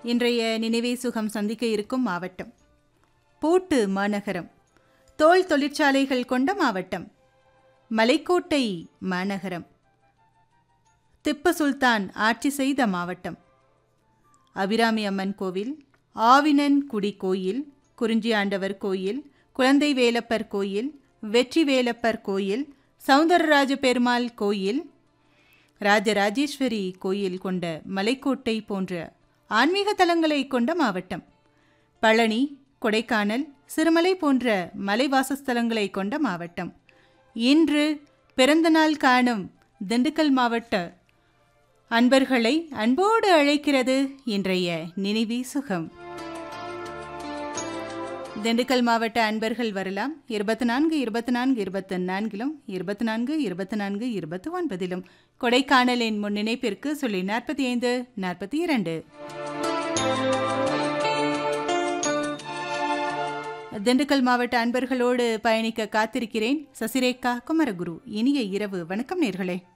இன்றைய நினைவே சுகம் சந்திக்க இருக்கும் மாவட்டம் போட்டு மாநகரம் தோல் தொழிற்சாலைகள் கொண்ட மாவட்டம் மலைக்கோட்டை மாநகரம் திப்பு சுல்தான் ஆட்சி செய்த மாவட்டம் அபிராமி அம்மன் கோவில் ஆவினன் குடி கோயில் குறிஞ்சி ஆண்டவர் கோயில் குழந்தை வேலப்பர் கோயில் வெற்றி வேலப்பர் கோயில் சவுந்தரராஜ பெருமாள் கோயில் ராஜராஜேஸ்வரி கோயில் கொண்ட மலைக்கோட்டை போன்ற ஆன்மீக தலங்களை கொண்ட மாவட்டம் பழனி கொடைக்கானல் சிறுமலை போன்ற மலைவாசஸ்தலங்களை கொண்ட மாவட்டம் இன்று பிறந்தநாள் காணும் திண்டுக்கல் மாவட்ட அன்பர்களை அன்போடு அழைக்கிறது இன்றைய நினைவி சுகம் திண்டுக்கல் மாவட்ட அன்பர்கள் வரலாம் இருபத்தி நான்கு இருபத்தி நான்கு இருபத்தி நான்கிலும் இருபத்தி நான்கு இருபத்தி நான்கு இருபத்தி ஒன்பதிலும் கொடைக்கானலின் முன்னிணைப்பிற்கு சொல்லி நாற்பத்தி ஐந்து நாற்பத்தி இரண்டு திண்டுக்கல் மாவட்ட அன்பர்களோடு பயணிக்க காத்திருக்கிறேன் சசிரேகா குமரகுரு இனிய இரவு வணக்கம் நேர்களே